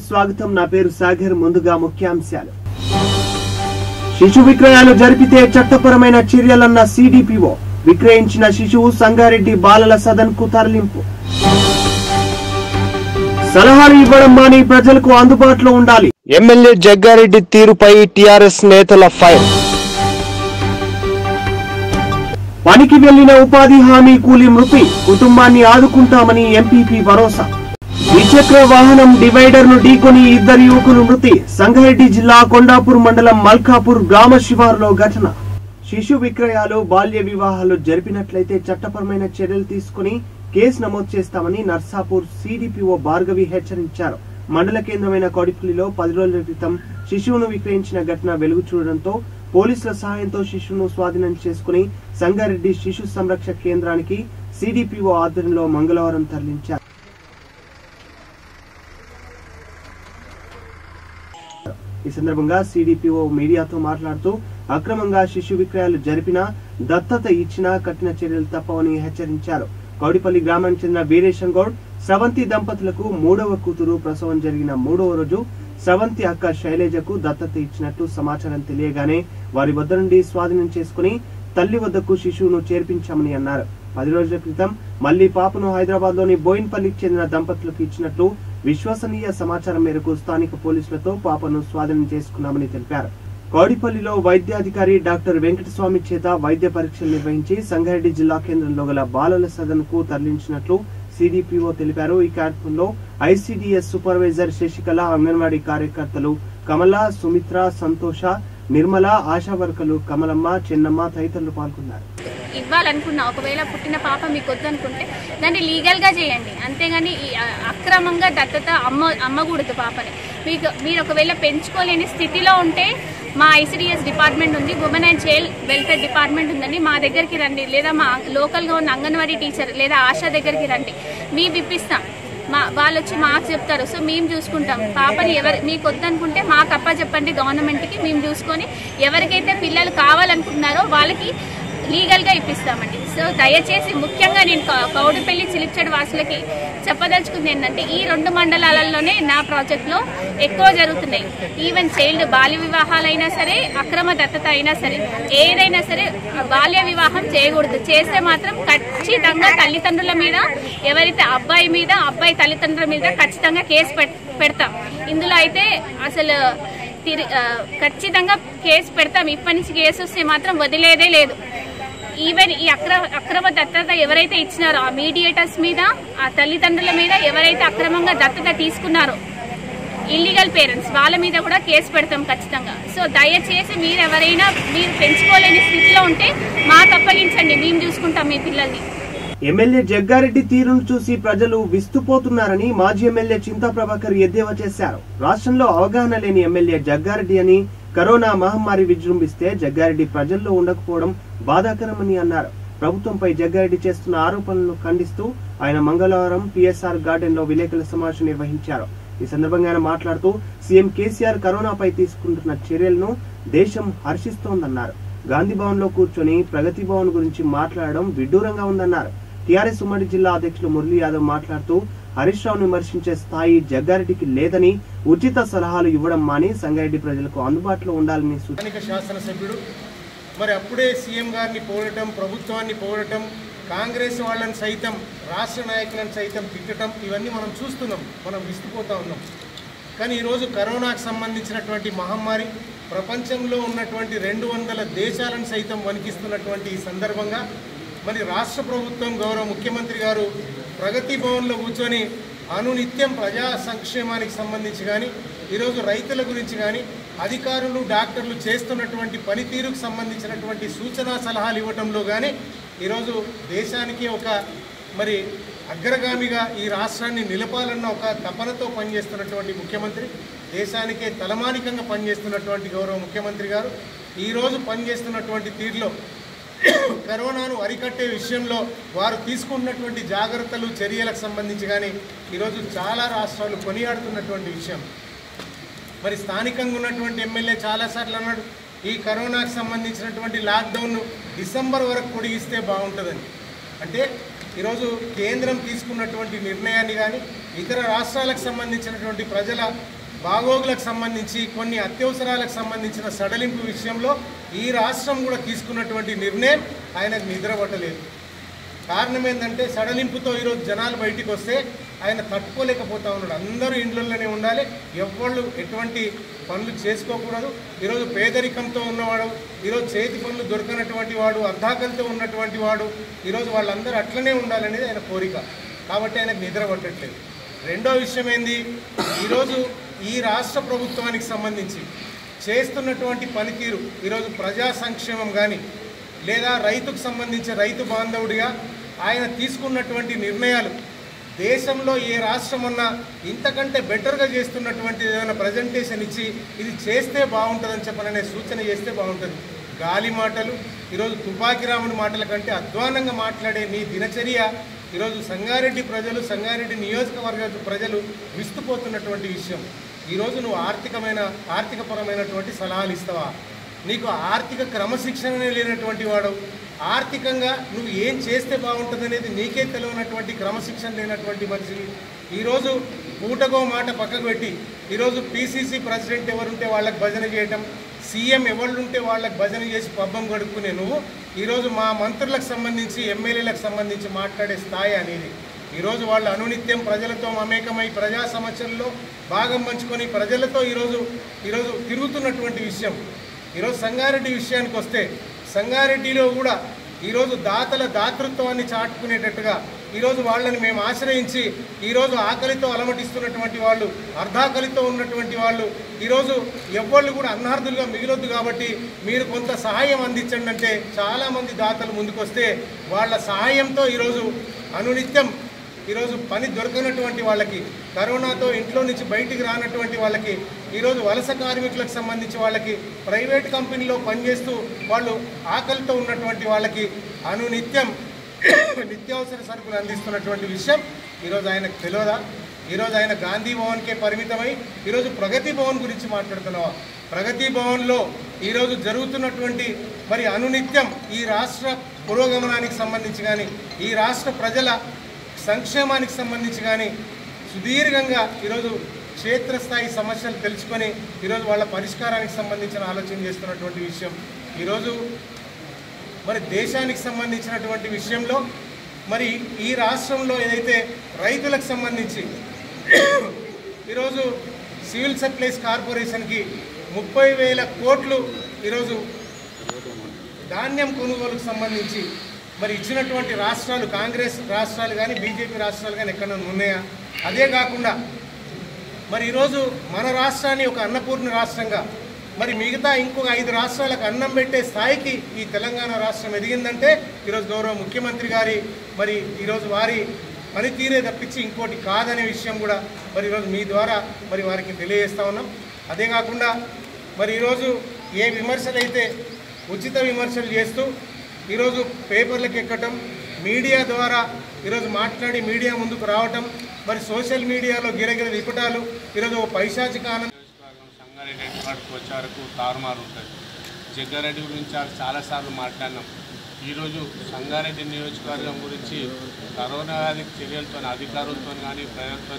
స్వాగతం నా పేరు సాగర్ ముందుగా ముఖ్యాంశాలు శిశు విక్రయాలు జరిపితే చట్టపరమైన చర్యలన్న సిడిపిఓ విక్రయించిన శిశువు సంగారెడ్డి బాలల సదన్ కు తరలింపు సలహాలు ఇవ్వడం మాని ప్రజలకు అందుబాటులో ఉండాలి ఎమ్మెల్యే జగ్గారెడ్డి తీరుపై టీఆర్ఎస్ నేతల ఫైర్ పనికి వెళ్లిన ఉపాధి హామీ కూలీ మృతి కుటుంబాన్ని ఆదుకుంటామని ఎంపీపీ భరోసా ద్విచక్ర వాహనం డివైడర్ ను ఢీకొని ఇద్దరు యువకులు మృతి సంగారెడ్డి జిల్లా కొండాపూర్ మండలం మల్కాపూర్ గ్రామ శివారులో ఘటన శిశు విక్రయాలు బాల్య వివాహాలు జరిపినట్లయితే చట్టపరమైన చర్యలు తీసుకుని కేసు నమోదు చేస్తామని నర్సాపూర్ సిడిపిఓ భార్గవి హెచ్చరించారు మండల కేంద్రమైన కోడిపల్లిలో పది రోజుల క్రితం శిశువును విక్రయించిన ఘటన వెలుగు చూడడంతో పోలీసుల సహాయంతో శిశువును స్వాధీనం చేసుకుని సంగారెడ్డి శిశు సంరక్షణ కేంద్రానికి సిడిపిఓ ఆధ్వర్యంలో మంగళవారం తరలించారు ఈ సందర్భంగా సిడిపిఓ మీడియాతో మాట్లాడుతూ అక్రమంగా శిశు విక్రయాలు జరిపినా దత్తత ఇచ్చినా కఠిన చర్యలు తప్పవని హెచ్చరించారు కౌడిపల్లి గ్రామానికి చెందిన వీరేశం గౌడ్ స్రవంతి దంపతులకు మూడవ కూతురు ప్రసవం జరిగిన మూడవ రోజు స్రవంతి అక్క శైలజకు దత్తత ఇచ్చినట్టు సమాచారం తెలియగానే వారి వద్ద నుండి స్వాధీనం చేసుకుని తల్లి వద్దకు శిశువును చేర్పించామని అన్నారు పది రోజుల క్రితం మళ్లీ పాపను హైదరాబాద్ లోని బోయిన్పల్లికి చెందిన దంపతులకు ఇచ్చినట్లు విశ్వసనీయ సమాచారం మేరకు స్థానిక పోలీసులతో పాపను స్వాధీనం చేసుకున్నామని తెలిపారు కౌడిపల్లిలో వైద్యాధికారి డాక్టర్ వెంకటస్వామి చేత వైద్య పరీక్షలు నిర్వహించి సంగారెడ్డి జిల్లా కేంద్రంలో గల బాలల సదన్ కు తరలించినట్లు సిడిపిఓ తెలిపారు ఈ కార్యక్రమంలో ఐసిడిఎస్ సూపర్వైజర్ శశికళ అంగన్వాడీ కార్యకర్తలు కమల సుమిత్ర సంతోష నిర్మల ఆశా వర్కర్లు కమలమ్మ చెన్నమ్మ తదితరులు పాల్గొన్నారు ఇవ్వాలనుకున్నా ఒకవేళ పుట్టిన పాప మీకు వద్దనుకుంటే దాన్ని లీగల్గా చేయండి అంతేగాని ఈ అ- అక్రమంగా దత్తత అమ్మ అమ్మకూడదు పాపని మీకు మీరు ఒకవేళ పెంచుకోలేని స్థితిలో ఉంటే మా ఐసిడిఎస్ డిపార్ట్మెంట్ ఉంది women and child welfare department ఉందండి మా దగ్గరికి రండి లేదా మా లోకల్గా ఉన్న అంగన్వాడీ టీచర్ లేదా ఆశా దగ్గరికి రండి మేము ఇప్పిస్తాం మా వాళ్ళు వచ్చి మాకు చెప్తారు సో మేము చూసుకుంటాం పాపని ఎవరు మీకు వద్దనుకుంటే మాకు అప్ప చెప్పండి గవర్నమెంట్కి మేము చూసుకొని ఎవరికైతే పిల్లలు కావాలనుకుంటున్నారో వాళ్ళకి లీగల్గా ఇప్పిస్తామండి సో దయచేసి ముఖ్యంగా నేను కౌ- కౌడిపల్లి చిలిప్చడి వాసులకి చెప్పదలుచుకుంది ఏంటంటే ఈ రెండు మండలాలలోనే నా ప్రాజెక్ట్లో ఎక్కువ జరుగుతున్నాయి ఈవెన్ చైల్డ్ బాల్య వివాహాలైనా సరే అక్రమ దత్తత అయినా సరే ఏదైనా సరే బాల్య వివాహం చేయకూడదు చేస్తే మాత్రం ఖచ్చితంగా తల్లిదండ్రుల మీద ఎవరైతే అబ్బాయి మీద అబ్బాయి తల్లిదండ్రుల మీద ఖచ్చితంగా కేసు పెట్- పెడతాం ఇందులో అయితే అసలు తిరి- ఆ, ఖచ్చితంగా కేసు పెడతాం ఇప్పటి నుంచి కేసు వస్తే మాత్రం వదిలేదే లేదు ఈవెన్ ఈ అక్రమ అక్రమ దత్తత ఎవరైతే ఇచ్చినారో ఆ మీడియేటర్స్ మీద ఆ తల్లిదండ్రుల మీద ఎవరైతే అక్రమంగా దత్తత తీసుకున్నారో ఇల్లీగల్ పేరెంట్స్ వాళ్ళ మీద కూడా కేసు పెడతాం ఖచ్చితంగా సో దయచేసి మీరు ఎవరైనా మీరు పెంచుకోలేని స్థితిలో ఉంటే మాకు అప్పగించండి మేము చూసుకుంటాం మీ పిల్లల్ని ఎమ్మెల్యే జగ్గారెడ్డి తీరును చూసి ప్రజలు విస్తుపోతున్నారని మాజీ ఎమ్మెల్యే చింతా ప్రభాకర్ ఎద్దేవా చేశారు రాష్ట్రంలో అవగాహన లేని ఎమ్మెల్యే జగ్గారెడ్డి అని కరోనా మహమ్మారి విజృంభిస్తే జగ్గారెడ్డి ప్రజల్లో ఉండకపోవడం బాధాకరమని అన్నారు ప్రభుత్వంపై జగ్గారెడ్డి చేస్తున్న ఆరోపణలను ఖండిస్తూ ఆయన మంగళవారం పిఎస్ఆర్ గార్డెన్ లో విలేకరుల సమావేశం నిర్వహించారు ఈ సందర్భంగా ఆయన మాట్లాడుతూ సీఎం కేసీఆర్ కరోనాపై తీసుకుంటున్న చర్యలను దేశం హర్షిస్తోందన్నారు గాంధీ భవన్ లో కూర్చొని ప్రగతి భవన్ గురించి మాట్లాడడం విడ్డూరంగా ఉందన్నారు టీఆర్ఎస్ ఉమ్మడి జిల్లా అధ్యక్షులు మురళీ యాదవ్ మాట్లాడుతూ హరీష్ రావును విమర్శించే స్థాయి జగ్గారెడ్డికి లేదని ఉచిత సలహాలు ఇవ్వడం మాని సంగారెడ్డి ప్రజలకు అందుబాటులో ఉండాలని సూచించారు స్థానిక శాసనసభ్యుడు మరి అప్పుడే సీఎం గారిని పోగటం ప్రభుత్వాన్ని పోగటం కాంగ్రెస్ వాళ్ళని సైతం రాష్ట్ర నాయకులను సైతం తిట్టడం ఇవన్నీ మనం చూస్తున్నాం మనం విస్తుపోతా ఉన్నాం కానీ ఈరోజు కరోనాకు సంబంధించినటువంటి మహమ్మారి ప్రపంచంలో ఉన్నటువంటి రెండు వందల దేశాలను సైతం వణికిస్తున్నటువంటి ఈ సందర్భంగా మరి రాష్ట్ర ప్రభుత్వం గౌరవ ముఖ్యమంత్రి గారు ప్రగతి భవన్లో కూర్చొని అనునిత్యం ప్రజా సంక్షేమానికి సంబంధించి కానీ ఈరోజు రైతుల గురించి కానీ అధికారులు డాక్టర్లు చేస్తున్నటువంటి పనితీరుకు సంబంధించినటువంటి సూచనా సలహాలు ఇవ్వటంలో కానీ ఈరోజు దేశానికి ఒక మరి అగ్రగామిగా ఈ రాష్ట్రాన్ని నిలపాలన్న ఒక తపనతో పనిచేస్తున్నటువంటి ముఖ్యమంత్రి దేశానికే తలమానికంగా పనిచేస్తున్నటువంటి గౌరవ ముఖ్యమంత్రి గారు ఈరోజు పనిచేస్తున్నటువంటి తీరులో కరోనాను అరికట్టే విషయంలో వారు తీసుకున్నటువంటి జాగ్రత్తలు చర్యలకు సంబంధించి కానీ ఈరోజు చాలా రాష్ట్రాలు కొనియాడుతున్నటువంటి విషయం మరి స్థానికంగా ఉన్నటువంటి ఎమ్మెల్యే చాలాసార్లు అన్నాడు ఈ కరోనాకు సంబంధించినటువంటి లాక్డౌన్ను డిసెంబర్ వరకు పొడిగిస్తే బాగుంటుందని అంటే ఈరోజు కేంద్రం తీసుకున్నటువంటి నిర్ణయాన్ని కానీ ఇతర రాష్ట్రాలకు సంబంధించినటువంటి ప్రజల బాగోగులకు సంబంధించి కొన్ని అత్యవసరాలకు సంబంధించిన సడలింపు విషయంలో ఈ రాష్ట్రం కూడా తీసుకున్నటువంటి నిర్ణయం ఆయనకు నిద్ర పట్టలేదు కారణం ఏంటంటే సడలింపుతో ఈరోజు జనాలు బయటికి వస్తే ఆయన తట్టుకోలేకపోతా ఉన్నాడు అందరూ ఇండ్లలోనే ఉండాలి ఎవ్వళ్ళు ఎటువంటి పనులు చేసుకోకూడదు ఈరోజు పేదరికంతో ఉన్నవాడు ఈరోజు చేతి పనులు దొరకనటువంటి వాడు అర్ధాకలతో ఉన్నటువంటి వాడు ఈరోజు వాళ్ళందరూ అట్లనే ఉండాలనేది ఆయన కోరిక కాబట్టి ఆయనకు నిద్ర పట్టట్లేదు రెండో విషయం ఏంది ఈరోజు ఈ రాష్ట్ర ప్రభుత్వానికి సంబంధించి చేస్తున్నటువంటి పనితీరు ఈరోజు ప్రజా సంక్షేమం కానీ లేదా రైతుకు సంబంధించి రైతు బాంధవుడిగా ఆయన తీసుకున్నటువంటి నిర్ణయాలు దేశంలో ఏ రాష్ట్రం ఉన్నా ఇంతకంటే బెటర్గా చేస్తున్నటువంటి ఏదైనా ప్రజెంటేషన్ ఇచ్చి ఇది చేస్తే బాగుంటుందని చెప్పననే సూచన చేస్తే బాగుంటుంది గాలి మాటలు ఈరోజు తుపాకి రాముడి మాటల కంటే అధ్వానంగా మాట్లాడే నీ దినచర్య ఈరోజు సంగారెడ్డి ప్రజలు సంగారెడ్డి నియోజకవర్గ ప్రజలు విస్తుపోతున్నటువంటి విషయం ఈరోజు నువ్వు ఆర్థికమైన ఆర్థికపరమైనటువంటి సలహాలు ఇస్తావా నీకు ఆర్థిక క్రమశిక్షణనే లేనటువంటి వాడు ఆర్థికంగా నువ్వు ఏం చేస్తే బాగుంటుంది అనేది నీకే తెలియనటువంటి క్రమశిక్షణ లేనటువంటి మనిషి ఈరోజు పూటకో మాట పక్కకు పెట్టి ఈరోజు పీసీసీ ప్రెసిడెంట్ ఎవరుంటే వాళ్ళకి భజన చేయటం సీఎం ఎవరుంటే వాళ్ళకి భజన చేసి పబ్బం గడుపుకునే నువ్వు ఈరోజు మా మంత్రులకు సంబంధించి ఎమ్మెల్యేలకు సంబంధించి మాట్లాడే స్థాయి అనేది ఈరోజు వాళ్ళు అనునిత్యం ప్రజలతో మమేకమై ప్రజా సమస్యల్లో భాగం పంచుకొని ప్రజలతో ఈరోజు ఈరోజు తిరుగుతున్నటువంటి విషయం ఈరోజు సంగారెడ్డి విషయానికి వస్తే సంగారెడ్డిలో కూడా ఈరోజు దాతల దాతృత్వాన్ని చాటుకునేటట్టుగా ఈరోజు వాళ్ళని మేము ఆశ్రయించి ఈరోజు ఆకలితో అలమటిస్తున్నటువంటి వాళ్ళు అర్ధాకలితో ఉన్నటువంటి వాళ్ళు ఈరోజు ఎవ్వళ్ళు కూడా అన్నార్థులుగా మిగిలొద్దు కాబట్టి మీరు కొంత సహాయం అందించండి అంటే చాలామంది దాతలు ముందుకొస్తే వాళ్ళ సహాయంతో ఈరోజు అనునిత్యం ఈరోజు పని దొరకనటువంటి వాళ్ళకి కరోనాతో ఇంట్లో నుంచి బయటికి రానటువంటి వాళ్ళకి ఈరోజు వలస కార్మికులకు సంబంధించి వాళ్ళకి ప్రైవేట్ కంపెనీలో పనిచేస్తూ వాళ్ళు ఆకలితో ఉన్నటువంటి వాళ్ళకి అనునిత్యం నిత్యావసర సరుకులు అందిస్తున్నటువంటి విషయం ఈరోజు ఆయనకు తెలియదా ఈరోజు ఆయన గాంధీ భవన్కే పరిమితమై ఈరోజు ప్రగతి భవన్ గురించి మాట్లాడుతున్నావా ప్రగతి భవన్లో ఈరోజు జరుగుతున్నటువంటి మరి అనునిత్యం ఈ రాష్ట్ర పురోగమనానికి సంబంధించి కానీ ఈ రాష్ట్ర ప్రజల సంక్షేమానికి సంబంధించి కానీ సుదీర్ఘంగా ఈరోజు క్షేత్రస్థాయి సమస్యలు తెలుసుకొని ఈరోజు వాళ్ళ పరిష్కారానికి సంబంధించిన ఆలోచన చేస్తున్నటువంటి విషయం ఈరోజు మరి దేశానికి సంబంధించినటువంటి విషయంలో మరి ఈ రాష్ట్రంలో ఏదైతే రైతులకు సంబంధించి ఈరోజు సివిల్ సప్లైస్ కార్పొరేషన్కి ముప్పై వేల కోట్లు ఈరోజు ధాన్యం కొనుగోలుకు సంబంధించి మరి ఇచ్చినటువంటి రాష్ట్రాలు కాంగ్రెస్ రాష్ట్రాలు కానీ బీజేపీ రాష్ట్రాలు కానీ ఎక్కడైనా ఉన్నాయా అదే కాకుండా మరి ఈరోజు మన రాష్ట్రాన్ని ఒక అన్నపూర్ణ రాష్ట్రంగా మరి మిగతా ఇంకొక ఐదు రాష్ట్రాలకు అన్నం పెట్టే స్థాయికి ఈ తెలంగాణ రాష్ట్రం ఎదిగిందంటే ఈరోజు గౌరవ ముఖ్యమంత్రి గారి మరి ఈరోజు వారి పనితీరే తప్పించి ఇంకోటి కాదనే విషయం కూడా మరి ఈరోజు మీ ద్వారా మరి వారికి తెలియజేస్తా ఉన్నాం అదే కాకుండా మరి ఈరోజు ఏ విమర్శలు అయితే ఉచిత విమర్శలు చేస్తూ ఈరోజు పేపర్లకు ఎక్కటం మీడియా ద్వారా ఈరోజు మాట్లాడి మీడియా ముందుకు రావటం మరి సోషల్ మీడియాలో గిరగిర తిప్పటాలు ఈరోజు ఓ పైశాచిక ఆనందం నియోజకవర్గం సంగారెడ్డి హెడ్ క్వార్టర్కి వచ్చే వరకు తారుమారు ఉంటుంది జగ్గారెడ్డి గురించి ఆ చాలాసార్లు మాట్లాడినాం ఈరోజు సంగారెడ్డి నియోజకవర్గం గురించి కరోనా వ్యాధికి చర్యలతో అధికారులతో కానీ ప్రజలతో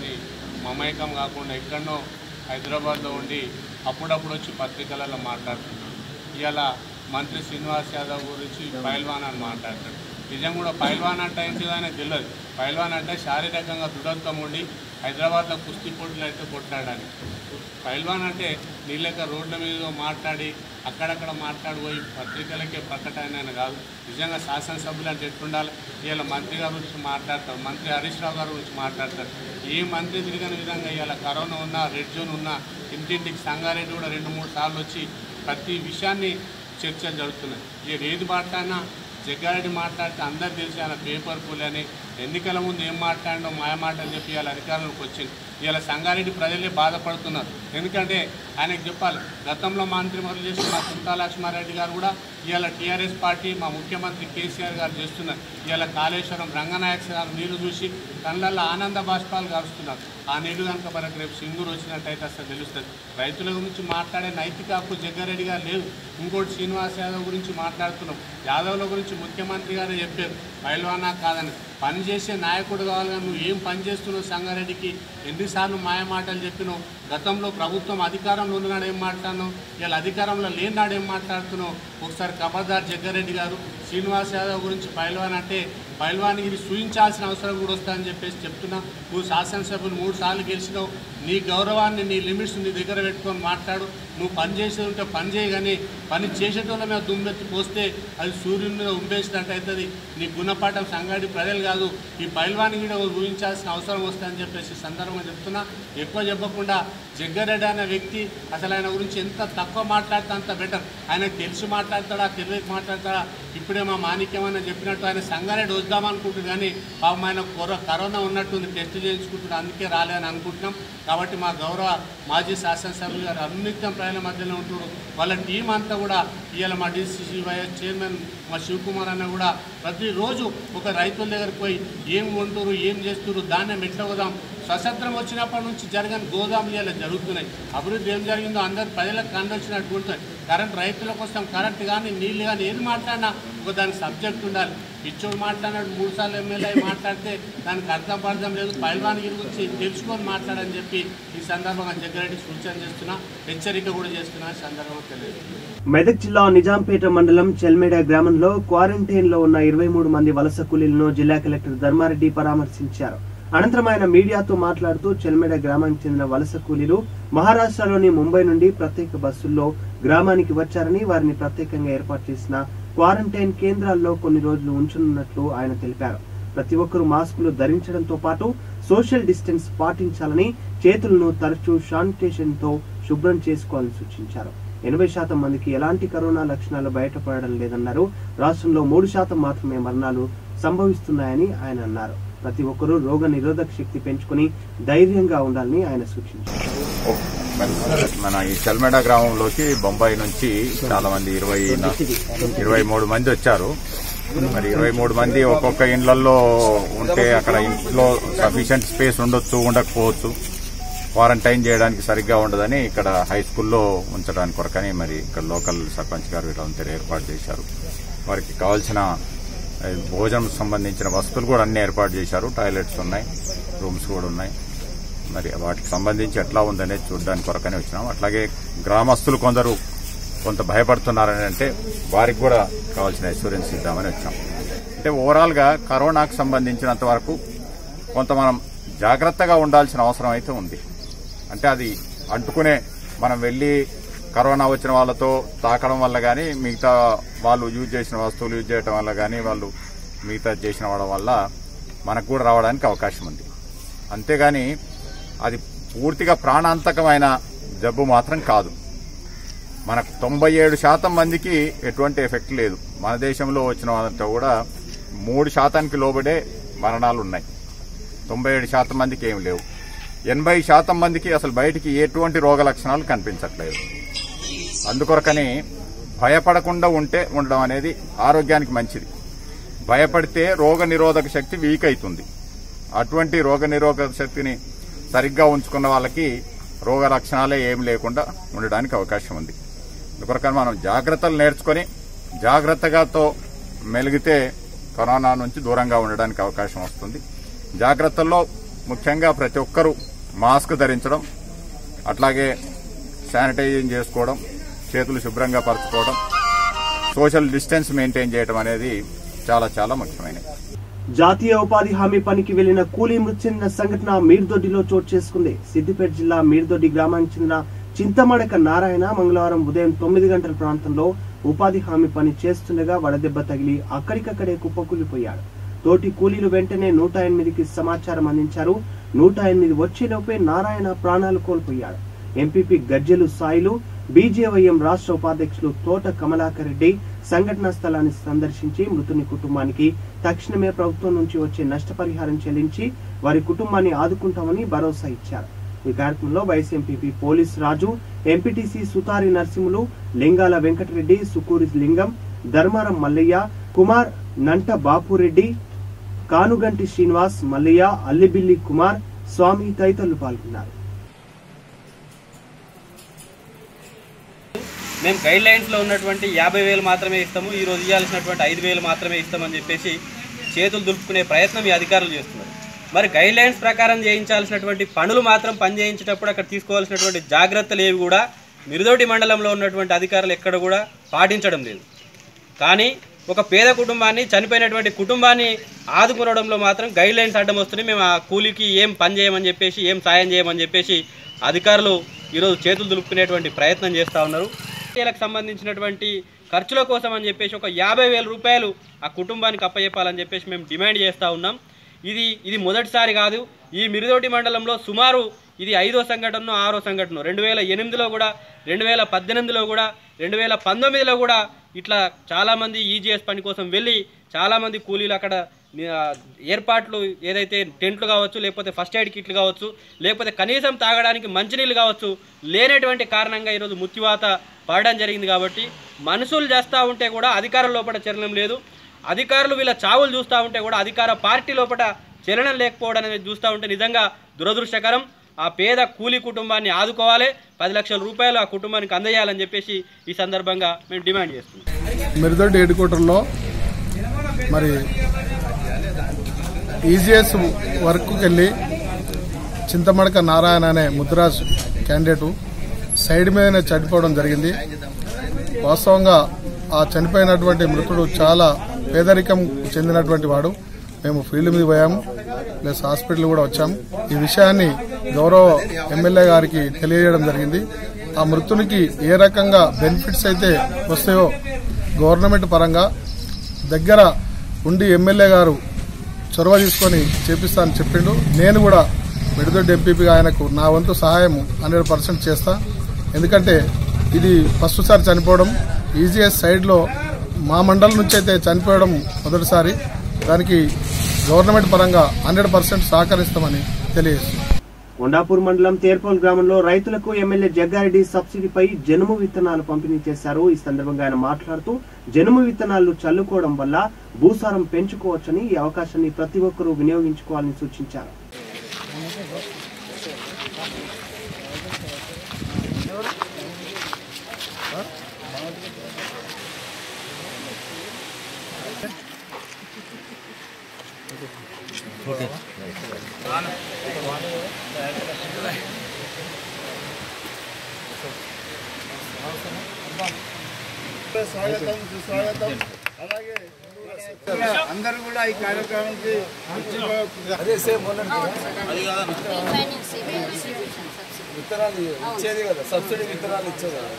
మమైకం కాకుండా ఎక్కడనో హైదరాబాద్లో ఉండి అప్పుడప్పుడు వచ్చి పత్రికలలో మాట్లాడుతున్నాడు ఇవాళ మంత్రి శ్రీనివాస్ యాదవ్ గురించి పైల్వాన్ అని మాట్లాడతాడు నిజం కూడా పైల్వాన్ అంటే ఏంటిదో ఆయనకు తెలియదు పైల్వాన్ అంటే శారీరకంగా దృఢత్వం ఉండి హైదరాబాద్లో కుస్తీ పోటీలు అయితే కొట్టాడని పైల్వాన్ అంటే నీళ్ళక రోడ్ల మీద మాట్లాడి అక్కడక్కడ మాట్లాడిపోయి పత్రికలకే ప్రకటన అని కాదు నిజంగా శాసనసభ్యులు అంటే ఎట్లుండాలి ఇవాళ మంత్రి గారి గురించి మాట్లాడతారు మంత్రి హరీష్ రావు గారి గురించి మాట్లాడతారు ఏ మంత్రి తిరిగిన విధంగా ఇవాళ కరోనా ఉన్నా రెడ్ జోన్ ఉన్నా ఇంటింటికి సంగారెడ్డి కూడా రెండు మూడు సార్లు వచ్చి ప్రతి విషయాన్ని చర్చలు జరుగుతున్నాయి ఇక ఏది మాట్లాడినా జగ్గారెడ్డి మాట్లాడితే అందరు తెలిసి ఆయన పేపర్ పూల్ అని ఎన్నికల ముందు ఏం మాట్లాడో మాయ మాటలు చెప్పి ఇవాళ అధికారంలోకి వచ్చింది ఇవాళ సంగారెడ్డి ప్రజలే బాధపడుతున్నారు ఎందుకంటే ఆయనకు చెప్పాలి గతంలో మంత్రి మొదలు చేసిన మా కుంటా లక్ష్మారెడ్డి గారు కూడా ఇవాళ టీఆర్ఎస్ పార్టీ మా ముఖ్యమంత్రి కేసీఆర్ గారు చేస్తున్నారు ఇవాళ కాళేశ్వరం రంగనాయక గారు నీళ్లు చూసి కళ్ళల్లో ఆనంద బాష్పాలు గారుస్తున్నారు ఆ నీళ్లు కనుక మనకు రేపు సింగూరు వచ్చినట్టయితే అసలు తెలుస్తుంది రైతుల గురించి మాట్లాడే నైతిక హక్కు జగ్గారెడ్డి గారు లేదు ఇంకోటి శ్రీనివాస్ యాదవ్ గురించి మాట్లాడుతున్నాం యాదవ్ల గురించి ముఖ్యమంత్రి గారే చెప్పారు పైల్వానా కాదని పని చేసే నాయకుడు కావాలి కానీ నువ్వు ఏం పని చేస్తున్నావు సంగారెడ్డికి ఎన్నిసార్లు మాయ మాటలు చెప్పినావు గతంలో ప్రభుత్వం అధికారంలో ఉన్ననాడు ఏం మాట్లాడినావు ఇలా అధికారంలో లేనినాడు ఏం మాట్లాడుతున్నావు ఒకసారి ఖబర్దార్ జగ్గారెడ్డి గారు శ్రీనివాస్ యాదవ్ గురించి పైల్వాన్ అంటే పైల్వానికి సూచించాల్సిన అవసరం కూడా వస్తుందని చెప్పేసి చెప్తున్నా నువ్వు శాసనసభ్యులు మూడు సార్లు గెలిచినావు నీ గౌరవాన్ని నీ లిమిట్స్ నీ దగ్గర పెట్టుకొని మాట్లాడు నువ్వు పని చేసేది ఉంటే పని చేయగానే పని చేసేటోళ్ళ మీద దుమ్మెత్తి పోస్తే అది సూర్యుని మీద ఉమ్మేసినట్టు అవుతుంది నీ గుణపాఠం సంగాడి ప్రజలు కాదు ఈ పైల్వాన్ని కూడా ఊహించాల్సిన అవసరం వస్తుందని చెప్పేసి ఈ సందర్భంగా చెప్తున్నా ఎక్కువ చెప్పకుండా జగ్గారెడ్డి అనే వ్యక్తి అసలు ఆయన గురించి ఎంత తక్కువ మాట్లాడితే అంత బెటర్ ఆయనకు తెలిసి మాట్లాడతాడా తెలియక మాట్లాడతాడా ఇప్పుడే మా మాణిక్యం అని చెప్పినట్టు ఆయన సంగారెడ్డి వద్దామనుకుంటుంది కానీ పాపం ఆయన కొర కరోనా ఉన్నట్టుంది టెస్ట్ చేయించుకుంటున్నాడు అందుకే రాలేదని అనుకుంటున్నాం కాబట్టి మా గౌరవ మాజీ శాసనసభ్యులు గారు అన్నిత్యం ప్రజల మధ్యలో ఉంటున్నారు వాళ్ళ టీం అంతా కూడా ఇవాళ మా డిసిసి వైఎస్ చైర్మన్ మా శివకుమార్ అన్న కూడా ప్రతిరోజు ఒక రైతుల దగ్గరికి పోయి ఏం కొంటారు ఏం చేస్తున్నారు ధాన్యం ఎట్లా పోదాం స్వతంత్రం వచ్చినప్పటి నుంచి జరగని గోదాములు ఇలా జరుగుతున్నాయి అభివృద్ధి ఏం జరిగిందో అందరు ప్రజలకు కండొచ్చినట్టు ఉంటుంది కరెంట్ రైతుల కోసం కరెంట్ కానీ నీళ్లు కానీ ఏది మాట్లాడినా ఒక దానికి సబ్జెక్ట్ ఉండాలి పిచ్చోడు మాట్లాడినాడు మూడు సార్లు ఎమ్మెల్యే అయి మాట్లాడితే దానికి అర్థం పర్థం లేదు పైల్వానికి గురించి తెలుసుకొని మాట్లాడని చెప్పి ఈ సందర్భంగా జగ్గారెడ్డి సూచన చేస్తున్నా హెచ్చరిక కూడా చేస్తున్నా ఈ సందర్భంగా తెలియదు మెదక్ జిల్లా నిజాంపేట మండలం చెల్మేడ గ్రామంలో క్వారంటైన్ లో ఉన్న ఇరవై మూడు మంది వలస కూలీలను జిల్లా కలెక్టర్ ధర్మారెడ్డి పరామర్శించారు అనంతరం ఆయన మీడియాతో మాట్లాడుతూ చెల్మేడ గ్రామానికి చెందిన వలస కూలీలు మహారాష్ట్రలోని ముంబై నుండి ప్రత్యేక బస్సుల్లో గ్రామానికి వచ్చారని వారిని ప్రత్యేకంగా ఏర్పాటు చేసిన క్వారంటైన్ కేంద్రాల్లో కొన్ని రోజులు ఉంచనున్నట్లు ఆయన తెలిపారు ప్రతి ఒక్కరూ మాస్కులు ధరించడంతో పాటు సోషల్ డిస్టెన్స్ పాటించాలని చేతులను తరచూ శానిటేషన్ తో శుభ్రం చేసుకోవాలని సూచించారు ఎనభై శాతం మందికి ఎలాంటి కరోనా లక్షణాలు బయటపడడం లేదన్నారు రాష్ట్రంలో మూడు శాతం మాత్రమే మరణాలు సంభవిస్తున్నాయని ఆయన అన్నారు ప్రతి ఒక్కరూ రోగ నిరోధక శక్తి పెంచుకుని ధైర్యంగా ఉండాలని ఆయన సూచించారు మన ఈ చల్మెడ గ్రామంలోకి బొంబాయి నుంచి చాలా మంది ఇరవై ఇరవై మూడు మంది వచ్చారు మరి ఇరవై మూడు మంది ఒక్కొక్క ఇండ్లలో ఉంటే అక్కడ ఇంట్లో సఫిషియంట్ స్పేస్ ఉండొచ్చు ఉండకపోవచ్చు క్వారంటైన్ చేయడానికి సరిగ్గా ఉండదని ఇక్కడ హై స్కూల్లో ఉంచడానికి కొరకని మరి ఇక్కడ లోకల్ సర్పంచ్ గారు వీళ్ళంతా ఏర్పాటు చేశారు వారికి కావాల్సిన ఏ, భోజనం సంబంధించిన వస్తువులు కూడా అన్ని ఏర్పాటు చేశారు టాయిలెట్స్ ఉన్నాయి రూమ్స్ కూడా ఉన్నాయి మరి వాటికి సంబంధించి ఎట్లా ఉందనేది చూడడానికి కొరకనే వచ్చినాం అట్లాగే గ్రామస్తులు కొందరు కొంత భయపడుతున్నారని అంటే వారికి కూడా కావాల్సిన అష్యూరెన్స్ ఇద్దామని వచ్చాం అంటే ఓవరాల్ గా కరోనాకు సంబంధించినంత వరకు కొంత మనం జాగ్రత్తగా ఉండాల్సిన అవసరం అయితే ఉంది అంటే అది అంటుకునే మనం వెళ్ళి కరోనా వచ్చిన వాళ్ళతో తాకడం వల్ల కానీ మిగతా వాళ్ళు యూజ్ చేసిన వస్తువులు యూజ్ చేయడం వల్ల కానీ వాళ్ళు మిగతా చేసిన వాళ్ళ వల్ల మనకు కూడా రావడానికి అవకాశం ఉంది అంతేగాని అది పూర్తిగా ప్రాణాంతకమైన జబ్బు మాత్రం కాదు మనకు తొంభై ఏడు శాతం మందికి ఎటువంటి ఎఫెక్ట్ లేదు మన దేశంలో వచ్చిన వాళ్ళంతా కూడా మూడు శాతానికి లోబడే మరణాలు ఉన్నాయి తొంభై ఏడు శాతం మందికి ఏమి లేవు ఎనభై శాతం మందికి అసలు బయటికి ఎటువంటి రోగ లక్షణాలు కనిపించట్లేదు అందుకొరకని భయపడకుండా ఉంటే ఉండడం అనేది ఆరోగ్యానికి మంచిది భయపడితే రోగ నిరోధక శక్తి వీక్ అవుతుంది అటువంటి రోగ నిరోధక శక్తిని సరిగ్గా ఉంచుకున్న వాళ్ళకి రోగ లక్షణాలే ఏమి లేకుండా ఉండడానికి అవకాశం ఉంది అందుకొరకని మనం జాగ్రత్తలు నేర్చుకొని జాగ్రత్తగాతో మెలిగితే కరోనా నుంచి దూరంగా ఉండడానికి అవకాశం వస్తుంది జాగ్రత్తల్లో ముఖ్యంగా ప్రతి ఒక్కరూ మాస్క్ ధరించడం అట్లాగే శానిటైజింగ్ చేసుకోవడం చేతులు శుభ్రంగా పరచుకోవడం సోషల్ డిస్టెన్స్ మెయింటైన్ చేయడం అనేది చాలా చాలా ముఖ్యమైనది జాతీయ ఉపాధి హామీ పనికి వెళ్లిన కూలీ మృతి చెందిన సంఘటన మీర్దొడ్డిలో చోటు చేసుకుంది సిద్దిపేట జిల్లా మీర్దొడ్డి గ్రామానికి చెందిన చింతమడక నారాయణ మంగళవారం ఉదయం తొమ్మిది గంటల ప్రాంతంలో ఉపాధి హామీ పని చేస్తుండగా వడదెబ్బ తగిలి అక్కడికక్కడే కుప్పకూలిపోయాడు తోటి కూలీలు వెంటనే నూట ఎనిమిదికి సమాచారం అందించారు నూట ఎనిమిది వచ్చేలోపే నారాయణ ప్రాణాలు కోల్పోయాడు ఎంపీపీ గజ్జెలు సాయిలు బీజేవైఎం రాష్ట్ర ఉపాధ్యక్షులు తోట కమలాకర్ రెడ్డి సంఘటనా స్థలాన్ని సందర్శించి మృతుని కుటుంబానికి తక్షణమే ప్రభుత్వం నుంచి వచ్చే నష్టపరిహారం చెల్లించి వారి కుటుంబాన్ని ఆదుకుంటామని భరోసా ఇచ్చారు ఈ కార్యక్రమంలో vice MPP police Raju MPTC Sutari Narasimhulu Lingala Venkatareddy Sukuri Lingam Dharmaram Mallayya Kumar నంట Bapu Reddy Kanuganti Srinivas Mallayya అల్లిబిల్లి Kumar స్వామి తదితరులు పాల్గొన్నారు మేము గైడ్ లైన్స్లో ఉన్నటువంటి యాభై వేలు మాత్రమే ఇస్తాము ఈరోజు ఇవ్వాల్సినటువంటి ఐదు వేలు మాత్రమే ఇస్తామని చెప్పేసి చేతులు దులుపుకునే ప్రయత్నం ఈ అధికారులు చేస్తున్నారు మరి గైడ్ లైన్స్ ప్రకారం చేయించాల్సినటువంటి పనులు మాత్రం పని చేయించేటప్పుడు అక్కడ తీసుకోవాల్సినటువంటి జాగ్రత్తలు ఏవి కూడా మిరుదోటి మండలంలో ఉన్నటువంటి అధికారులు ఎక్కడ కూడా పాటించడం లేదు కానీ ఒక పేద కుటుంబాన్ని చనిపోయినటువంటి కుటుంబాన్ని ఆదుకునడంలో మాత్రం గైడ్ లైన్స్ అడ్డం వస్తున్నాయి మేము ఆ కూలికి ఏం పని చేయమని చెప్పేసి ఏం సాయం చేయమని చెప్పేసి అధికారులు ఈరోజు చేతులు దులుపుకునేటువంటి ప్రయత్నం చేస్తూ ఉన్నారు వీళ్ళకి సంబంధించినటువంటి ఖర్చుల కోసం అని చెప్పేసి ఒక యాభై వేల రూపాయలు ఆ కుటుంబానికి అప్పచెప్పాలని చెప్పేసి మేము డిమాండ్ చేస్తూ ఉన్నాం ఇది ఇది మొదటిసారి కాదు ఈ మిరుదోటి మండలంలో సుమారు ఇది ఐదో సంఘటన ఆరో సంఘటన రెండు వేల ఎనిమిదిలో కూడా రెండు వేల పద్దెనిమిదిలో కూడా రెండు వేల పంతొమ్మిదిలో కూడా ఇట్లా చాలామంది ఈజీఎస్ పని కోసం వెళ్ళి చాలామంది కూలీలు అక్కడ ఆ, ఏర్పాట్లు ఏదైతే టెంట్లు కావచ్చు లేకపోతే ఫస్ట్ ఎయిడ్ కిట్లు కావచ్చు లేకపోతే కనీసం తాగడానికి మంచినీళ్ళు కావచ్చు లేనటువంటి కారణంగా ఈరోజు ముత్తివాత పడడం జరిగింది కాబట్టి మనుషులు చేస్తూ ఉంటే కూడా అధికారం లోపల చలనం లేదు అధికారులు వీళ్ళ చావులు చూస్తూ ఉంటే కూడా అధికార పార్టీ లోపల చలనం లేకపోవడం అనేది చూస్తూ ఉంటే నిజంగా దురదృష్టకరం ఆ పేద కూలీ కుటుంబాన్ని ఆదుకోవాలి పది లక్షల రూపాయలు ఆ కుటుంబానికి అందజేయాలని చెప్పేసి ఈ సందర్భంగా మేము డిమాండ్ చేస్తున్నాం మిరుదొడ్డి హెడ్ క్వార్టర్లో మరి ఈజీఎస్ వర్క్కి వెళ్ళి చింతమడక నారాయణ అనే ముద్రాజ్ క్యాండిడేటు సైడ్ మీదనే చనిపోవడం జరిగింది వాస్తవంగా ఆ చనిపోయినటువంటి మృతుడు చాలా పేదరికం చెందినటువంటి వాడు మేము ఫీల్డ్ మీద పోయాము ప్లస్ హాస్పిటల్ కూడా వచ్చాము ఈ విషయాన్ని గౌరవ ఎమ్మెల్యే గారికి తెలియజేయడం జరిగింది ఆ మృతునికి ఏ రకంగా బెనిఫిట్స్ అయితే వస్తాయో గవర్నమెంట్ పరంగా దగ్గర ఉండి ఎమ్మెల్యే గారు చొరవ తీసుకొని చేపిస్తానని చెప్పిండు నేను కూడా మిడిదొడ్డి ఎంపీపీగా ఆయనకు నా వంతు సహాయం హండ్రెడ్ పర్సెంట్ చేస్తా ఎందుకంటే ఇది ఫస్ట్ సారి చనిపోవడం ఈజీఎస్ సైడ్లో మా మండలం నుంచి అయితే చనిపోవడం మొదటిసారి దానికి గవర్నమెంట్ పరంగా హండ్రెడ్ పర్సెంట్ సహకరిస్తామని తెలియజేస్తున్నాం కొండాపూర్ మండలం తేర్పోల్ గ్రామంలో రైతులకు ఎమ్మెల్యే జగ్గారెడ్డి సబ్సిడీపై జనుము విత్తనాలు పంపిణీ చేశారు ఈ సందర్భంగా ఆయన మాట్లాడుతూ జనుము విత్తనాలు చల్లుకోవడం వల్ల భూసారం పెంచుకోవచ్చని ఈ అవకాశాన్ని ప్రతి ఒక్కరూ వినియోగించుకోవాలని సూచించారు అందరూ కూడా ఈ కార్యక్రమానికి విత్తనాలు ఇచ్చేది కదా సబ్సిడీ విత్తనాలు ఇచ్చేది కదా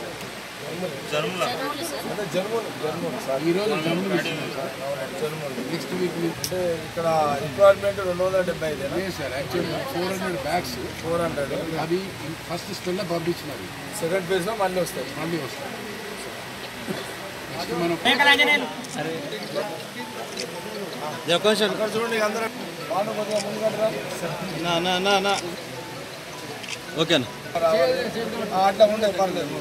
అదే జర్మన్ జర్మన్ సార్ ఈ రోజు జర్మన్ జర్మన్ నెక్స్ట్ వీక్ అంటే ఇక్కడ రిక్వైర్మెంట్ రెండు వందల డెబ్బై ఐదు sir actually four hundred bags four hundred అవి ఫస్ట్ స్టెల్లో పంపించినవి సెకండ్ ఫేజ్ లో మళ్ళీ వస్తాయి మళ్ళీ వస్తాయి నెక్స్ట్ మనం ఇక్కడ చూడండి అందరూ వాళ్ళు కొద్దిగా ముందుగా నా నా నా ఓకేనా అట్లా ఉండే పర్లేదు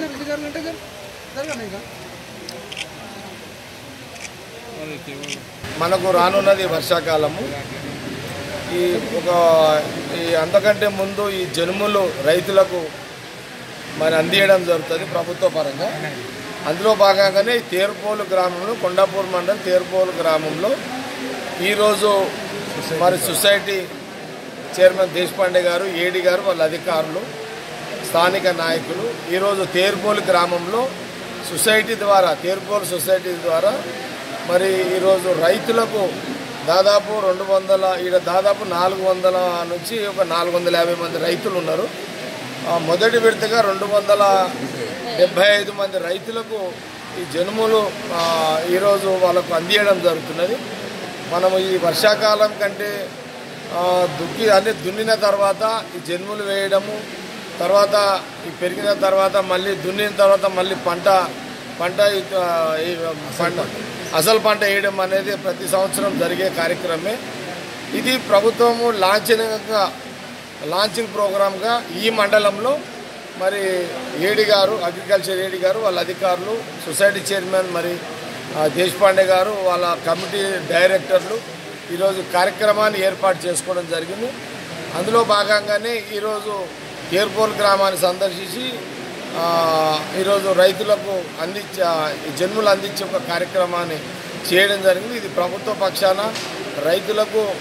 మనకు రానున్నది వర్షాకాలము ఈ ఒక ఈ అంతకంటే ముందు ఈ జనుములు రైతులకు మరి అందియడం జరుగుతుంది ప్రభుత్వ పరంగా అందులో భాగంగానే ఈ తేరుపోలు గ్రామంలో కొండాపూర్ మండలం తేరుపోలు గ్రామంలో ఈరోజు మరి సొసైటీ చైర్మన్ దేశపాండే గారు ఏడి గారు వాళ్ళ అధికారులు స్థానిక నాయకులు ఈరోజు తేరుపోలు గ్రామంలో సొసైటీ ద్వారా తేరుపోలు సొసైటీ ద్వారా మరి ఈరోజు రైతులకు దాదాపు రెండు వందల ఈడ దాదాపు నాలుగు వందల నుంచి ఒక నాలుగు వందల యాభై మంది రైతులు ఉన్నారు ఆ, మొదటి విడతగా రెండు వందల డెబ్బై ఐదు మంది రైతులకు ఈ జనుములు ఆ, ఈరోజు వాళ్ళకు అందియడం జరుగుతున్నది మనము ఈ వర్షాకాలం కంటే ఆ, దుక్కి అన్ని దున్నిన తర్వాత ఈ జనుములు వేయడము తర్వాత ఈ పెరిగిన తర్వాత మళ్ళీ దున్నిన తర్వాత మళ్ళీ పంట పంట ఆ, ఈ పంట అసలు పంట వేయడం అనేది ప్రతి సంవత్సరం జరిగే కార్యక్రమే ఇది ప్రభుత్వము లాంఛనంగా లాంచింగ్ ప్రోగ్రామ్గా ఈ మండలంలో మరి ఏడి గారు అగ్రికల్చర్ ఏడి గారు వాళ్ళ అధికారులు సొసైటీ చైర్మన్ మరి ఆ, దేశపాండే గారు వాళ్ళ కమిటీ డైరెక్టర్లు ఈరోజు కార్యక్రమాన్ని ఏర్పాటు చేసుకోవడం జరిగింది అందులో భాగంగానే ఈరోజు ఏర్పోల్ గ్రామాన్ని సందర్శించి ఆ, ఈరోజు రైతులకు అందించే ఈ జన్ములు అందించే ఒక కార్యక్రమాన్ని చేయడం జరిగింది ఇది ప్రభుత్వ పక్షాన రైతులకు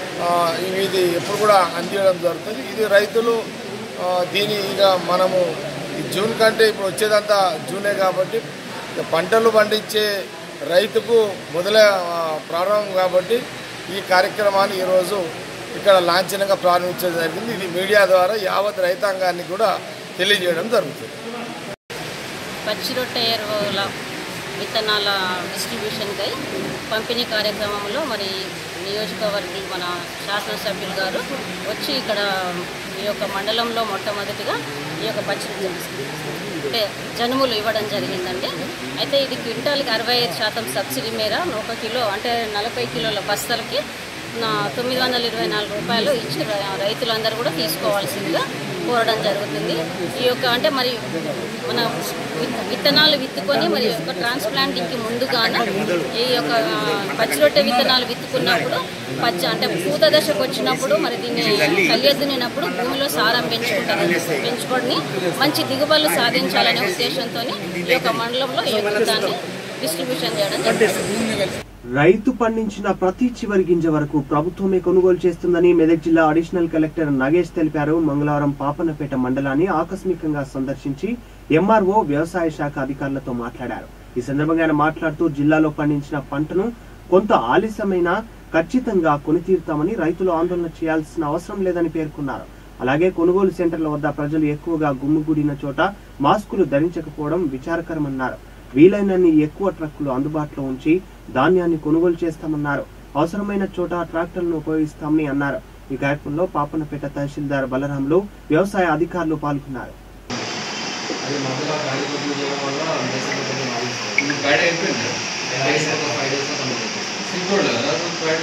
ఆ, ఇది ఎప్పుడు కూడా అందించడం జరుగుతుంది ఇది రైతులు ఆ, దీని ఇక మనము ఈ జూన్ కంటే ఇప్పుడు వచ్చేదంతా జూనే కాబట్టి ఇక పంటలు పండించే రైతుకు మొదలై ఆ, ప్రారంభం కాబట్టి ఈ కార్యక్రమాన్ని ఈరోజు ఇక్కడ లాంఛనంగా ప్రారంభించడం జరిగింది ఇది మీడియా ద్వారా యావత్ రైతాంగాన్ని కూడా తెలియజేయడం జరుగుతుంది పచ్చి రొట్టె ఎరువుల విత్తనాల డిస్ట్రిబ్యూషన్కై పంపిణీ కార్యక్రమంలో మరి నియోజకవర్గ మన శాసనసభ్యులు గారు వచ్చి ఇక్కడ ఈ యొక్క మండలంలో మొట్టమొదటిగా ఈ యొక్క పచ్చి అంటే జనుములు ఇవ్వడం జరిగిందండి అయితే ఇది క్వింటాల్కి అరవై ఐదు శాతం సబ్సిడీ మేర ఒక కిలో అంటే నలభై కిలోల బస్తాలకి నా తొమ్మిది వందల ఇరవై నాలుగు రూపాయలు ఇచ్చి రై- రైతులందరూ కూడా తీసుకోవాల్సిందిగా కోరడం జరుగుతుంది ఈ యొక్క అంటే మరి మన విత్- విత్తనాలు విత్తుకొని మరి యొక్క ట్రాన్స్ప్లాంటింగ్కి ముందుగాన ఈ యొక్క ఆ, పచ్చి రొట్టె విత్తనాలు విత్తుకున్నప్పుడు పచ్చ అంటే పూత దశకు వచ్చినప్పుడు మరి దీన్ని కలియెత్తునినప్పుడు భూమిలో సారం పెంచుకుంటుంది పెంచుకొని మంచి దిగుబడులు సాధించాలనే ఉద్దేశంతో ఈ యొక్క మండలంలో ఈ యొక్క దాన్ని డిస్ట్రిబ్యూషన్ చేయడం జరుగుతుంది రైతు పండించిన ప్రతి చివరి గింజ వరకు ప్రభుత్వమే కొనుగోలు చేస్తుందని మెదక్ జిల్లా అడిషనల్ కలెక్టర్ నగేష్ తెలిపారు మంగళవారం పాపన్నపేట మండలాన్ని ఆకస్మికంగా సందర్శించి ఎంఆర్ఓ వ్యవసాయ శాఖ అధికారులతో మాట్లాడారు ఈ సందర్భంగా ఆయన మాట్లాడుతూ జిల్లాలో పండించిన పంటను కొంత ఆలస్యమైనా ఖచ్చితంగా కొనితీరుతామని రైతులు ఆందోళన చేయాల్సిన అవసరం లేదని పేర్కొన్నారు అలాగే కొనుగోలు సెంటర్ల వద్ద ప్రజలు ఎక్కువగా గుమ్మిగూడిన చోట మాస్కులు ధరించకపోవడం విచారకరమన్నారు వీలైనన్ని ఎక్కువ ట్రక్కులు అందుబాటులో ఉంచి ధాన్యాన్ని కొనుగోలు చేస్తామన్నారు అవసరమైన చోట ట్రాక్టర్లను ఉపయోగిస్తామని అన్నారు ఈ కార్యక్రమంలో పాపన్నపేట తహసీల్దార్ బలరాంలు వ్యవసాయ అధికారులు పాల్గొన్నారు అది మధ్యలో గాడి కొట్టుకు చేయడం వల్ల మెసేజ్ కొంచెం ఆగిస్తుంది ఫ్రైడే అయిపోయింది ఫైవ్ డేస్ ఫైవ్ డేస్ సింగోడ్ కదా ఫ్రైడే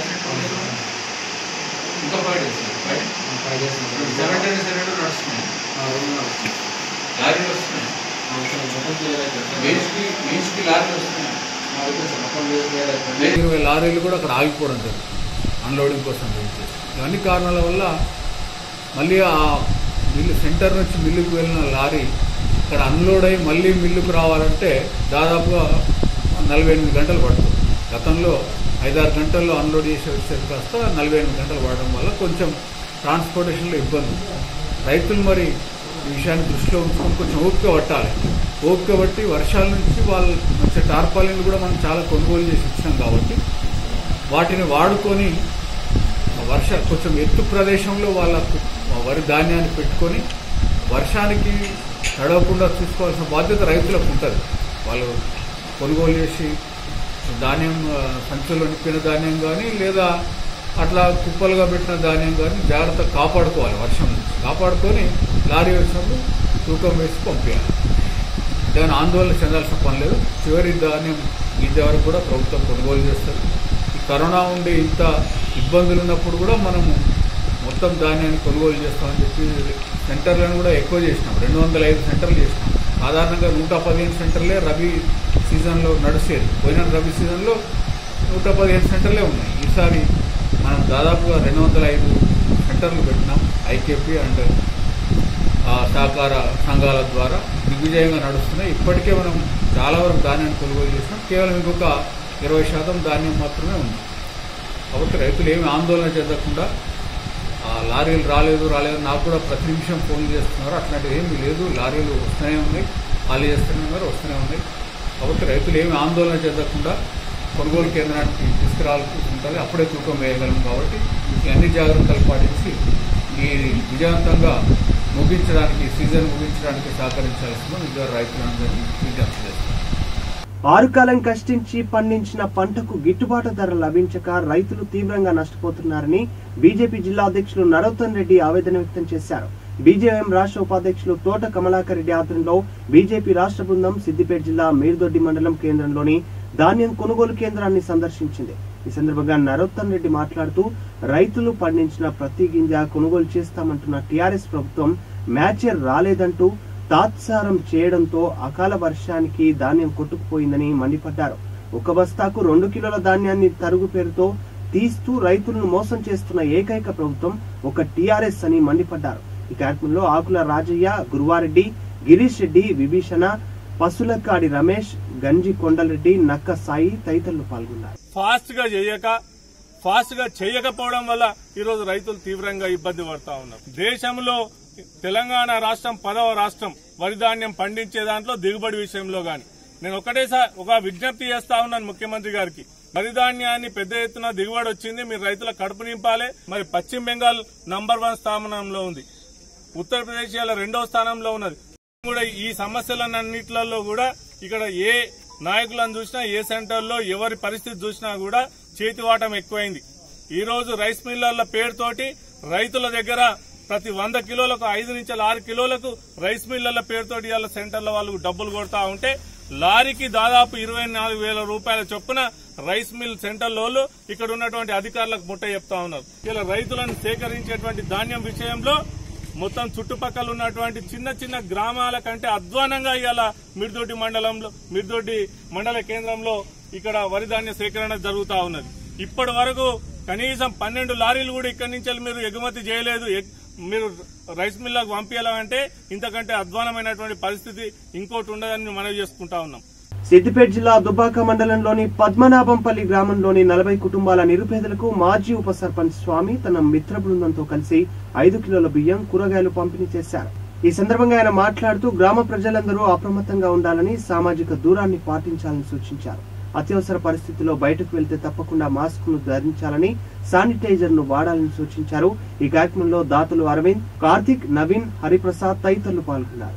ఇంకా five days five five days seven days seven నడుస్తున్నాయి రెండు నడుస్తున్నాయి లారీలు వస్తున్నాయి మెయిన్స్కి మెయిన్స్కి లారీలు వస్తున్నాయి ఇరవై లారీలు కూడా అక్కడ ఆగిపోవడం జరిగింది అన్లోడింగ్ కోసం వెయిట్ చేసి ఇవన్నీ కారణాల వల్ల మళ్ళీ ఆ మిల్లు సెంటర్ నుంచి మిల్లుకు వెళ్ళిన లారీ ఇక్కడ అన్లోడ్ అయ్యి మళ్ళీ మిల్లుకు రావాలంటే దాదాపుగా నలభై ఎనిమిది గంటలు పడుతుంది గతంలో ఐదారు గంటల్లో అన్లోడ్ చేసి వచ్చేది కాస్త నలభై ఎనిమిది గంటలు పడడం వల్ల కొంచెం ట్రాన్స్పోర్టేషన్లో ఇబ్బంది ఉంది. రైతులు మరి ఈ విషయాన్ని దృష్టిలో ఉంచుకొని కొంచెం ఓపిక పట్టాలి ఓపిక బట్టి వర్షాల నుంచి వాళ్ళు మంచి టార్పాలిన్లు కూడా మనం చాలా కొనుగోలు చేసి ఇచ్చినాం కాబట్టి వాటిని వాడుకొని వర్ష కొంచెం ఎత్తు ప్రదేశంలో వాళ్ళ వరి ధాన్యాన్ని పెట్టుకొని వర్షానికి తడవకుండా చూసుకోవాల్సిన బాధ్యత రైతులకు ఉంటుంది వాళ్ళు కొనుగోలు చేసి ధాన్యం ఆ, సంచుల్లో నింపిన ధాన్యం కానీ లేదా అట్లా కుప్పలుగా పెట్టిన ధాన్యం కానీ జాగ్రత్త కాపాడుకోవాలి వర్షం నుంచి కాపాడుకొని లారీ వచ్చినప్పుడు తూకం వేసి పంపించాలి దాని ఆందోళన చెందాల్సిన పని లేదు చివరి ధాన్యం గింజ వరకు కూడా ప్రభుత్వం కొనుగోలు చేస్తారు ఈ కరోనా ఉండి ఇంత ఇబ్బందులు ఉన్నప్పుడు కూడా మనము మొత్తం ధాన్యాన్ని కొనుగోలు చేస్తామని చెప్పి సెంటర్లను కూడా ఎక్కువ చేసినాం రెండు వందల ఐదు సెంటర్లు చేసినాం సాధారణంగా నూట పదిహేను సెంటర్లే రబీ సీజన్లో నడిచేది పోయిన రబీ సీజన్లో నూట పదిహేను సెంటర్లే ఉన్నాయి ఈసారి మనం దాదాపుగా రెండు వందల ఐదు సెంటర్లు పెట్టినాం ఐకేపీ అండ్ ఆ సహకార సంఘాల ద్వారా దిగ్విజయంగా నడుస్తున్నాయి ఇప్పటికే మనం చాలా వరకు ధాన్యాన్ని కొనుగోలు చేసినాం కేవలం ఇంకొక ఇరవై శాతం ధాన్యం మాత్రమే ఉంది కాబట్టి రైతులు ఏమి ఆందోళన చెందకుండా ఆ లారీలు రాలేదు రాలేదు నాకు కూడా ప్రతి నిమిషం ఫోన్ చేస్తున్నారు అట్లాంటిది ఏమీ లేదు లారీలు వస్తూనే ఉన్నాయి ఖాళీ చేస్తూనే ఉన్నారు వస్తూనే ఉన్నాయి కాబట్టి రైతులు ఏమి ఆందోళన చెందకుండా కొనుగోలు కేంద్రానికి తీసుకురావాల్సి ఉంటుంది అప్పుడే తూకం వేయగలం కాబట్టి ఈ అన్ని జాగ్రత్తలు పాటించి ఈ విజయవంతంగా ముగించడానికి సీజన్ ముగించడానికి సహకరించాల్సిన ఇద్దరు రైతులందరినీ విజ్ఞప్తి చేస్తున్నారు ఆరు కాలం కష్టించి పండించిన పంటకు గిట్టుబాటు ధర లభించక రైతులు తీవ్రంగా నష్టపోతున్నారని బీజేపీ జిల్లా అధ్యక్షులు నరోత్తన్ రెడ్డి ఆవేదన వ్యక్తం చేశారు బీజేఎం రాష్ట్ర ఉపాధ్యక్షులు తోట కమలాకర్ రెడ్డి ఆధ్వర్యంలో బీజేపీ రాష్ట్ర బృందం సిద్దిపేట జిల్లా మేర్దొడ్డి మండలం కేంద్రంలోని ధాన్యం కొనుగోలు కేంద్రాన్ని సందర్శించింది ఈ సందర్భంగా నరోత్తన్ రెడ్డి మాట్లాడుతూ రైతులు పండించిన ప్రతి గింజ కొనుగోలు చేస్తామంటున్న టీఆర్ఎస్ ప్రభుత్వం మ్యాచర్ రాలేదంటూ తాత్సారం చేయడంతో అకాల వర్షానికి ధాన్యం కొట్టుకుపోయిందని మండిపడ్డారు ఒక బస్తాకు రెండు కిలోల ధాన్యాన్ని తరుగు పేరుతో తీస్తూ రైతులను మోసం చేస్తున్న ఏకైక ప్రభుత్వం ఒక టీఆర్ఎస్ అని మండిపడ్డారు ఈ కార్యక్రమంలో ఆకుల రాజయ్య గురువారెడ్డి గిరీష్ రెడ్డి విభీషణ పసులకాడి రమేష్ గంజి కొండలరెడ్డి నక్క సాయి తదితరులు పాల్గొన్నారు ఫాస్ట్ గా చేయక ఫాస్ట్ గా చేయకపోవడం వల్ల ఈరోజు రైతులు తీవ్రంగా ఇబ్బంది పడతా ఉన్నారు దేశంలో తెలంగాణ రాష్ట్రం పదవ రాష్ట్రం వరి ధాన్యం పండించే దాంట్లో దిగుబడి విషయంలో గాని నేను ఒకటేసారి ఒక విజ్ఞప్తి చేస్తా ఉన్నాను ముఖ్యమంత్రి గారికి వరి ధాన్యాన్ని పెద్ద ఎత్తున దిగుబడి వచ్చింది మీరు రైతుల కడుపు నింపాలి మరి పశ్చిమ బెంగాల్ నంబర్ వన్ స్థానంలో ఉంది ఉత్తరప్రదేశ్ ఇలా రెండవ స్థానంలో ఉన్నది కూడా ఈ సమస్యలన్నింటిలో కూడా ఇక్కడ ఏ నాయకులను చూసినా ఏ సెంటర్లో ఎవరి పరిస్థితి చూసినా కూడా చేతివాటం ఎక్కువైంది ఈ రోజు రైస్ మిల్లర్ల పేరుతోటి రైతుల దగ్గర ప్రతి వంద కిలోలకు ఐదు నుంచి ఆరు కిలోలకు రైస్ మిల్లర్ల పేరుతోటి ఇవాళ సెంటర్ల వాళ్ళు డబ్బులు కొడతా ఉంటే లారీకి దాదాపు ఇరవై నాలుగు వేల రూపాయల చొప్పున రైస్ మిల్ సెంటర్లలో ఇక్కడ ఉన్నటువంటి అధికారులకు ముట్ట చెప్తా ఉన్నారు ఇలా రైతులను సేకరించేటువంటి ధాన్యం విషయంలో మొత్తం చుట్టుపక్కల ఉన్నటువంటి చిన్న చిన్న గ్రామాల కంటే అధ్వానంగా ఇవాళ మిర్దొడ్డి మండలంలో మిర్దొడ్డి మండల కేంద్రంలో ఇక్కడ వరి ధాన్య సేకరణ జరుగుతా ఉన్నది ఇప్పటి వరకు కనీసం పన్నెండు లారీలు కూడా ఇక్కడి నుంచి మీరు ఎగుమతి చేయలేదు ఎగ్- మీరు రైస్ మిల్లకు పంపించాలంటే ఇంతకంటే అధ్వానమైనటువంటి పరిస్థితి ఇంకోటి ఉండదని మనవి చేసుకుంటా ఉన్నాం సిద్దిపేట జిల్లా దుబ్బాక మండలంలోని పద్మనాభంపల్లి గ్రామంలోని నలభై కుటుంబాల నిరుపేదలకు మాజీ ఉప సర్పంచ్ స్వామి తన మిత్ర బృందంతో కలిసి ఐదు కిలోల బియ్యం కూరగాయలు పంపిణీ చేశారు ఈ సందర్భంగా ఆయన మాట్లాడుతూ గ్రామ ప్రజలందరూ అప్రమత్తంగా ఉండాలని సామాజిక దూరాన్ని పాటించాలని సూచించారు అత్యవసర పరిస్థితుల్లో బయటకు వెళ్తే తప్పకుండా మాస్క్ ను ధరించాలని శానిటైజర్ ను వాడాలని సూచించారు ఈ కార్యక్రమంలో దాతలు అరవింద్ కార్తిక్ నవీన్ హరిప్రసాద్ తదితరులు పాల్గొన్నారు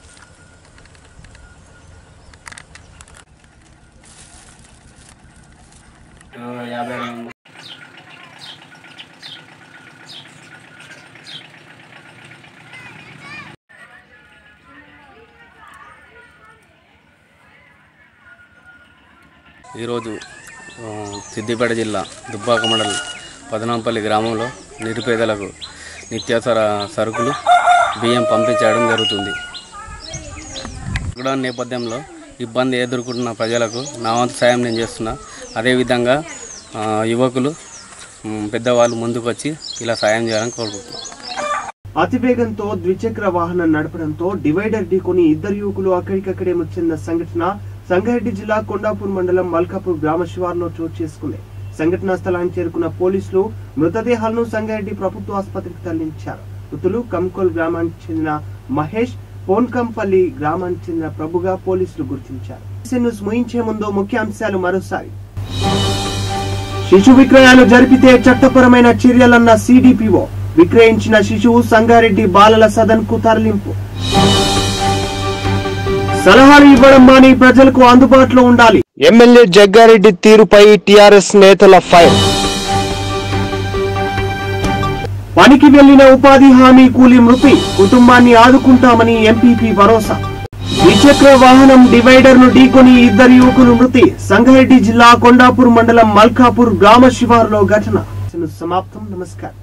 ఈరోజు ఆ, సిద్దిపేట జిల్లా దుబ్బాక మండలం పదనాంపల్లి గ్రామంలో నిరుపేదలకు నిత్యావసర సరుకులు బియ్యం పంపించడం జరుగుతుంది లాక్డౌన్ నేపథ్యంలో ఇబ్బంది ఎదుర్కొంటున్న ప్రజలకు నా వంతు సాయం నేను చేస్తున్నా అదేవిధంగా ఆ, యువకులు ఉమ్, పెద్దవాళ్ళు ముందుకు వచ్చి ఇలా సాయం చేయాలని కోరుకుంటున్నాను అతివేగంతో ద్విచక్ర వాహనం నడపడంతో డివైడర్ ఢీకొని ఇద్దరు యువకులు అక్కడికక్కడే మృతి చెందిన సంఘటన సంగారెడ్డి జిల్లా కొండాపూర్ మండలం మల్కాపూర్ గ్రామ శివార్లో చోటు చేసుకుంది సంఘటనా స్థలానికి చేరుకున్న పోలీసులు మృతదేహాలను సంగారెడ్డి ప్రభుత్వ ఆసుపత్రికి తరలించారు మృతులు కంకోల్ గ్రామానికి చెందిన మహేష్ పోన్కంపల్లి గ్రామానికి చెందిన ప్రభుగా పోలీసులు గుర్తించారు న్యూస్ ముగించే ముందు ముఖ్యాంశాలు మరోసారి శిశు విక్రయాలు జరిపితే చట్టపరమైన చర్యలన్న సిడిపిఓ విక్రయించిన శిశువు సంగారెడ్డి బాలల సదన్ కు తరలింపు సలహాలు ఇవ్వడం మాని ప్రజలకు అందుబాటులో ఉండాలి ఎమ్మెల్యే జగ్గారెడ్డి తీరుపై టీఆర్ఎస్ నేతల ఫైర్ పనికి వెళ్లిన ఉపాధి హామీ కూలీ మృతి కుటుంబాన్ని ఆదుకుంటామని ఎంపీపీ భరోసా ద్విచక్ర వాహనం డివైడర్ ను ఢీకొని ఇద్దరు యువకులు మృతి సంగారెడ్డి జిల్లా కొండాపూర్ మండలం మల్కాపూర్ గ్రామ శివారులో ఘటన సమాప్తం నమస్కారం